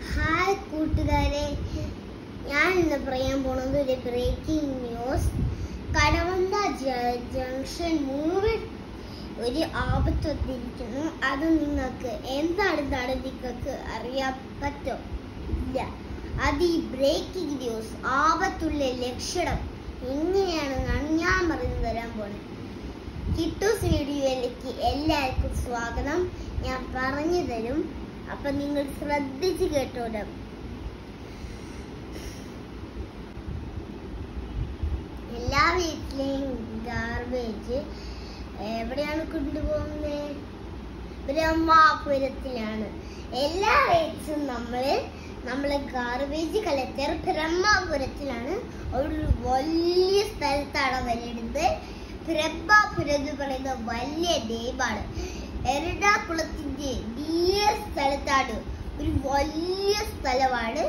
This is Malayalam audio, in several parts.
ഹായ് കൂട്ടുകാരെ ഞാൻ ഇന്ന് പറയാൻ പോണത് ഒരു ബ്രേക്കിംഗ് ന്യൂസ് കടവന്ത ജ- ജംഗ്ഷൻ മൂന്ന് ഒരു ആപത്ത് വന്നിരിക്കുന്നു അത് നിങ്ങൾക്ക് എന്താണ് നിങ്ങൾക്ക് അറിയാൻ പറ്റോ ഇല്ല അത് ഈ ബ്രേക്കിംഗ് ന്യൂസ് ആപത്തുള്ള ലക്ഷണം എങ്ങനെയാണെന്നാണ് ഞാൻ പറഞ്ഞു തരാൻ പോണത് കിട്ടൂസ് വീഡിയോയിലേക്ക് എല്ലാവർക്കും സ്വാഗതം ഞാൻ പറഞ്ഞു തരും അപ്പൊ നിങ്ങൾ ശ്രദ്ധിച്ച് കേട്ടോടും എല്ലാ വീട്ടിലെയും ഗാർബേജ് എവിടെയാണ് കൊണ്ടുപോകുന്നത് ബ്രഹ്മാപുരത്തിലാണ് എല്ലാ വീട്ടിലും നമ്മൾ നമ്മളെ ഗാർബേജ് കളക്ടർ ബ്രഹ്മാപുരത്തിലാണ് അവിടെ ഒരു വലിയ സ്ഥലത്താണ് അവരിടുന്നത് ബ്രഹ്മാപുരം എന്ന് പറയുന്ന വലിയ ഡേമാണ് എറണാകുളത്തിന്റെ നിയർ സ്ഥലത്താണ് ഒരു വലിയ സ്ഥലമാണ്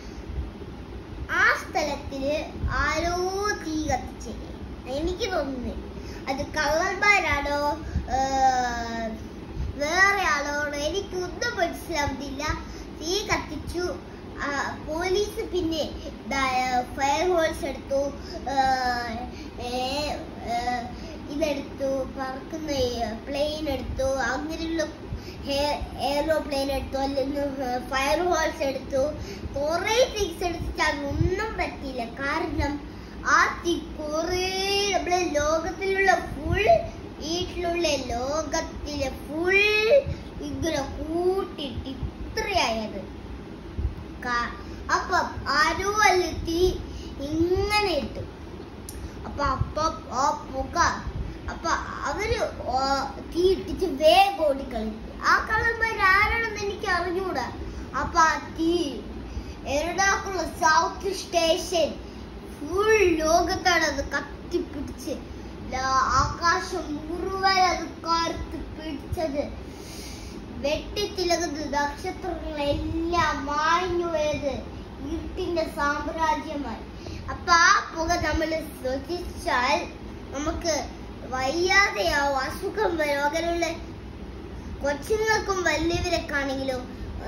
ആ സ്ഥലത്തില് ആരോ തീ കത്തിച്ച് എനിക്ക് തോന്നുന്നത് അത് കള്ളന്മാരാണോ ഏർ, വേറെ ആളോ എനിക്ക് ഒന്നും മനസ്സിലാവുന്നില്ല തീ കത്തിച്ചു ആ, പോലീസ് പിന്നെ ഫയർ ഹോൾസ് എടുത്തു ഏർ, ഏർ, ഏർ, ഇതെടുത്തു പറക്കുന്ന പ്ലെയിൻ എടുത്തു അങ്ങനെയുള്ള എയറോപ്ലെയിൻ എടുത്തു അല്ലെങ്കിൽ ഫയർ ഹോൾസ് എടുത്തു കുറെ തിങ്സ് എടുത്തിട്ട് അതൊന്നും പറ്റിയില്ല കാരണം ആ തീ കുറെ നമ്മളെ ലോകത്തിലുള്ള ഫുൾ വീട്ടിലുള്ള ലോകത്തിലെ ഫുൾ ഇങ്ങനെ കൂട്ടിട്ട് ഇത്രയായത് കാ- അപ്പം ആരോ അല്ല തീ ഇങ്ങനെ ഇട്ടു അപ്പൊ അപ്പൊ ആ പുക അപ്പൊ അവര് ആ തീ ഇട്ടിട്ട് വേഗം ഓടിക്കളിച്ചു ആ കള്ളന്മാർ ആരാണെന്ന് എനിക്ക് അറിഞ്ഞൂടാ അപ്പൊ ആ തീ എറണാകുളം സൗത്ത് സ്റ്റേഷൻ ഫുൾ ലോകത്താണ് അത് കത്തിപ്പിടിച്ച് ലാ- ആകാശം മുഴുവൻ അത് കാർത്ത് പിടിച്ചത് വെട്ടിത്തിളകുന്ന നക്ഷത്രങ്ങളെല്ലാം മാഞ്ഞു പോയത് ഇരുട്ടിന്റെ സാമ്രാജ്യമായി അപ്പൊ ആ പുക നമ്മൾ ശ്വസിച്ചാൽ നമുക്ക് വയ്യാതെയാവും അസുഖം വരും അങ്ങനെയുള്ള കൊച്ചുങ്ങൾക്കും വലിയവരൊക്കെയാണെങ്കിലും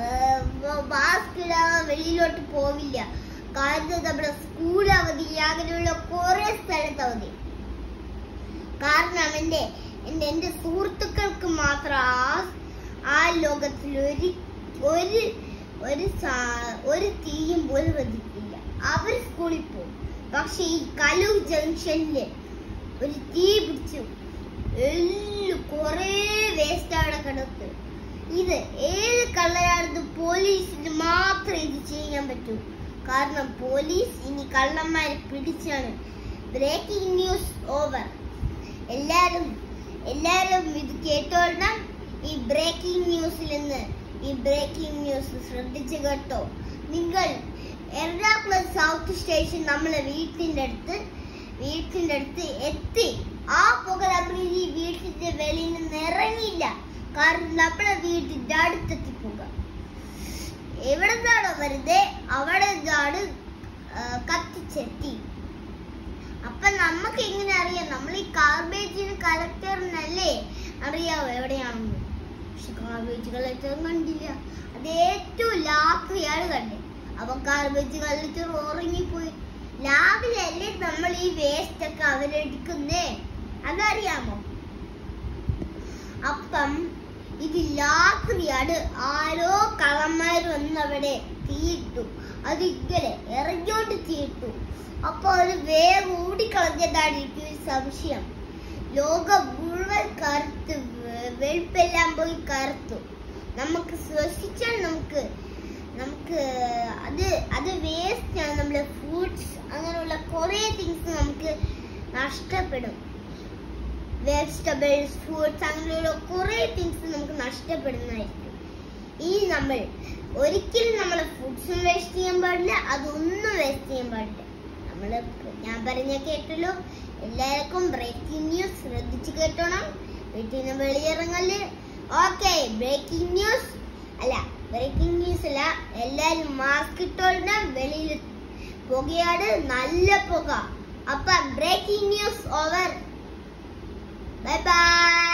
മാസ്ക് ഇടാതെ വെളിയിലോട്ട് പോവില്ല കാരണം നമ്മുടെ സ്കൂൾ അവധി അങ്ങനെയുള്ള കുറെ സ്ഥലത്ത് അവധി കാരണം എന്റെ എന്റെ എന്റെ സുഹൃത്തുക്കൾക്ക് മാത്രം ആ ആ ലോകത്തിൽ ഒരു ഒരു ഒരു സാ- ഒരു തീയും പോലും വധിക്കില്ല അവർ സ്കൂളിൽ പോകും പക്ഷെ ഈ കലൂർ ജംഗ്ഷനില് ഒരു തീ പിടിച്ചു എല്ലാം കൊറേ വേസ്റ്റ് അവിടെ കിടക്ക് ഇത് ഏത് കള്ളരാണെന്ന് പോലീസിന് മാത്രമേ ഇത് ചെയ്യാൻ പറ്റൂ കാരണം പോലീസ് ഇനി കള്ളന്മാരെ പിടിച്ചാണ് ബ്രേക്കിംഗ് ന്യൂസ് ഓവർ എല്ലാരും എല്ലാരും ഇത് കേട്ടോളണം ഈ ബ്രേക്കിംഗ് ന്യൂസിൽ നിന്ന് ഈ ബ്രേക്കിംഗ് ന്യൂസ് ശ്രദ്ധിച്ചു കേട്ടോ നിങ്ങൾ എറണാകുളം സൗത്ത് സ്റ്റേഷൻ നമ്മളെ വീട്ടിന്റെ അടുത്ത് വീട്ടിന്റെ അടുത്ത് എത്തി ആ പുക നമ്മൾ ഈ വീട്ടിന്റെ വെളിയിൽ നിന്ന് ഇറങ്ങിയില്ല കാരണം നമ്മളെ വീട്ടിന്റെ അടുത്തെത്തി പുക എവിടെ നിന്നാണോ വരുന്നത് അവിടെ നിന്നാണ് കത്തിച്ചെത്തി അപ്പൊ നമുക്ക് എങ്ങനെ അറിയാം നമ്മൾ ഈ കാർബേജിന് കളക്ടറിനല്ലേ അറിയാവോ എവിടെയാണെന്ന് പക്ഷെ കാർബേജ് കളക്ടർ കണ്ടില്ല അത് ഏറ്റവും ലാഭയാണ് കണ്ടത് അപ്പൊ കാർബേജ് കളക്ടർ ഉറങ്ങിപ്പോയി ലാഭിലല്ലേ നമ്മൾ ഈ വേസ്റ്റ് ഒക്കെ അവരെടുക്കുന്നേ അതറിയാമോ അപ്പം ഇത് രാത്രിയാണ് ആരോ കള്ളന്മാർ വന്ന് അവിടെ തീയിട്ടു അത് ഇങ്ങനെ ഇറങ്ങിയോണ്ട് തീയിട്ടു അപ്പൊ അത് വേഗം ഓടിക്കളഞ്ഞതാണ് എനിക്ക് ഒരു സംശയം ലോകം മുഴുവൻ കറുത്ത് വെ- വെളുപ്പെല്ലാം പോയി കറുത്തു നമുക്ക് ശ്വസിച്ചാൽ നമുക്ക് നമുക്ക് അത് അത് വേസ്റ്റ് ആണ് നമ്മളെ ഫ്രൂട്ട്സ് അങ്ങനെയുള്ള കുറേ തിങ്സ് നമുക്ക് നഷ്ടപ്പെടും വെജിറ്റബിൾസ് ഫ്രൂട്ട്സ് അങ്ങനെയുള്ള കുറേ തിങ്സ് നമുക്ക് നഷ്ടപ്പെടുന്നതായിരിക്കും ഈ നമ്മൾ ഒരിക്കലും നമ്മളെ ഫുഡ്സും വേസ്റ്റ് ചെയ്യാൻ പാടില്ല അതൊന്നും വേസ്റ്റ് ചെയ്യാൻ പാടില്ല നമ്മൾ ഞാൻ പറഞ്ഞ കേട്ടല്ലോ എല്ലാവർക്കും ബ്രേക്കിംഗ് ന്യൂസ് ശ്രദ്ധിച്ച് കേട്ടോണം വീട്ടിൽ നിന്ന് വെളിയിറങ്ങല് ഓക്കെ ബ്രേക്കിംഗ് ന്യൂസ് അല്ല ബ്രേക്കിംഗ് ന്യൂസ് അല്ല എല്ലാരും മാസ്ക് ഇട്ടോളണം വെളിയിൽ പുകയാണ് നല്ല പുക അപ്പൊ breaking news over bye by